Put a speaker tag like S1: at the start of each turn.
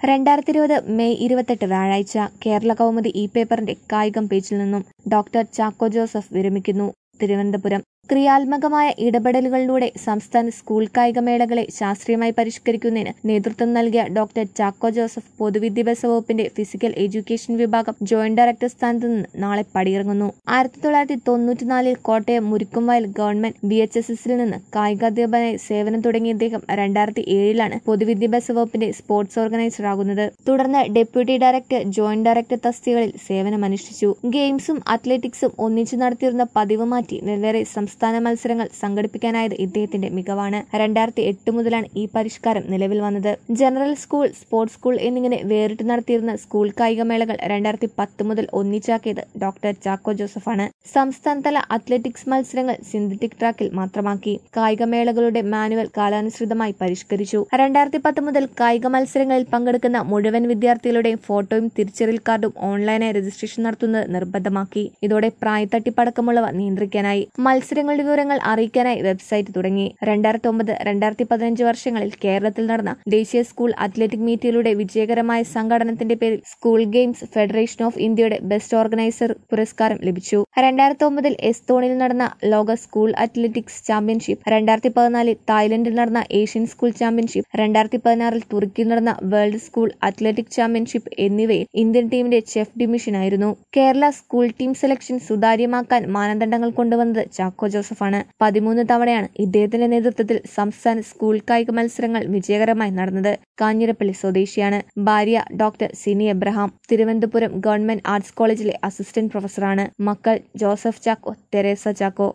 S1: രണ്ടായിരത്തി ഇരുപത് മെയ് ഇരുപത്തെട്ട് വ്യാഴാഴ്ച കേരള കൗമുദി ഇ പേപ്പറിന്റെ കായികം പേജിൽ നിന്നും ഡോക്ടർ ചാക്കോ ജോസഫ് വിരമിക്കുന്നു തിരുവനന്തപുരം ക്രിയാത്മകമായ ഇടപെടലുകളിലൂടെ സംസ്ഥാന സ്കൂൾ കായികമേളകളെ ശാസ്ത്രീയമായി പരിഷ്കരിക്കുന്നതിന് നേതൃത്വം നൽകിയ ഡോക്ടർ ചാക്കോ ജോസഫ് പൊതുവിദ്യാഭ്യാസ വകുപ്പിന്റെ ഫിസിക്കൽ എഡ്യൂക്കേഷൻ വിഭാഗം ജോയിന്റ് ഡയറക്ടർ സ്ഥാനത്ത് നിന്ന് നാളെ പടിയിറങ്ങുന്നു ആയിരത്തി തൊള്ളായിരത്തി തൊണ്ണൂറ്റിനാലിൽ Kottayam Murikkumvayal government B H S എസിൽ നിന്ന് കായികാധ്യാപകനായി സേവനം തുടങ്ങിയ ഇദ്ദേഹം രണ്ടായിരത്തി ഏഴിലാണ് പൊതുവിദ്യാഭ്യാസ വകുപ്പിന്റെ സ്പോർട്സ് ഓർഗനൈസർ ആകുന്നത് തുടർന്ന് ഡെപ്യൂട്ടി ഡയറക്ടർ ജോയിന്റ് ഡയറക്ടർ തസ്തികകളിൽ സേവനമനുഷ്ഠിച്ചു ഗെയിംസും അത്ലറ്റിക്സും ഒന്നിച്ചു നടത്തിയിരുന്ന പതിവ് മാറ്റി വെവ്വേറെ സംസ്ഥാന മത്സരങ്ങൾ സംഘടിപ്പിക്കാനായത് ഇദ്ദേഹത്തിന്റെ മികവാണ് രണ്ടായിരത്തി എട്ട് മുതലാണ് ഈ പരിഷ്കാരം നിലവിൽ വന്നത് ജനറൽ സ്കൂൾ സ്പോർട്സ് സ്കൂൾ എന്നിങ്ങനെ വേറിട്ട് നടത്തിയിരുന്ന സ്കൂൾ കായികമേളകൾ രണ്ടായിരത്തി പത്ത് മുതൽ ഒന്നിച്ചാക്കിയത് ഡോക്ടർ ചാക്കോ ജോസഫാണ് സംസ്ഥാനതല അത്ലറ്റിക്സ് മത്സരങ്ങൾ സിന്തറ്റിക് ട്രാക്കിൽ മാത്രമാക്കി കായികമേളകളുടെ മാനുവൽ കാലാനുസൃതമായി പരിഷ്കരിച്ചു രണ്ടായിരത്തി പത്ത് മുതൽ കായിക മത്സരങ്ങളിൽ പങ്കെടുക്കുന്ന മുഴുവൻ വിദ്യാർത്ഥികളുടെയും ഫോട്ടോയും തിരിച്ചറിയൽ കാർഡും ഓൺലൈനായി രജിസ്ട്രേഷൻ നടത്തുന്നത് നിർബന്ധമാക്കി ഇതോടെ പ്രായത്തട്ടിപ്പടക്കമുള്ളവ നിയന്ത്രിക്കാനായി മത്സരങ്ങളുടെ വിവരങ്ങൾ അറിയിക്കാനായി വെബ്സൈറ്റ് തുടങ്ങി രണ്ടായിരത്തി ഒമ്പത് രണ്ടായിരത്തി പതിനഞ്ച് വർഷങ്ങളിൽ കേരളത്തിൽ നടന്ന ദേശീയ സ്കൂൾ അത്ലറ്റിക് മീറ്റിലൂടെ വിജയകരമായ സംഘടനത്തിന്റെ പേരിൽ സ്കൂൾ ഗെയിംസ് ഫെഡറേഷൻ ഓഫ് ഇന്ത്യയുടെ ബെസ്റ്റ് ഓർഗനൈസർ പുരസ്കാരം ലഭിച്ചു രണ്ടായിരത്തി ഒമ്പതിൽ എസ്തോണിൽ നടന്ന ലോക സ്കൂൾ അത്ലറ്റിക്സ് ചാമ്പ്യൻഷിപ്പ് രണ്ടായിരത്തി പതിനാലിൽ തായ്ലൻഡിൽ നടന്ന ഏഷ്യൻ സ്കൂൾ ചാമ്പ്യൻഷിപ്പ് രണ്ടായിരത്തി പതിനാറിൽ തുർക്കിയിൽ നടന്ന വേൾഡ് സ്കൂൾ അത്ലറ്റിക് ചാമ്പ്യൻഷിപ്പ് എന്നിവയിൽ ഇന്ത്യൻ ടീമിന്റെ ചെഫ് ഡിമിഷനായിരുന്നു കേരള സ്കൂൾ ടീം സെലക്ഷൻ സുതാര്യമാക്കാൻ മാനദണ്ഡങ്ങൾ കൊണ്ടുവന്നത് ചാക്കോ ജോസഫാണ് പതിമൂന്ന് തവണയാണ് ഇദ്ദേഹത്തിന്റെ നേതൃത്വത്തിൽ സംസ്ഥാന സ്കൂൾ കായിക മത്സരങ്ങൾ വിജയകരമായി നടന്നത് കാഞ്ഞിരപ്പള്ളി സ്വദേശിയാണ് ഭാര്യ doctor Sini Abraham Thiruvananthapuram government arts കോളേജിലെ അസിസ്റ്റന്റ് പ്രൊഫസറാണ് മക്കൾ ജോസഫ് ചാക്കോ തെരേസ ചാക്കോ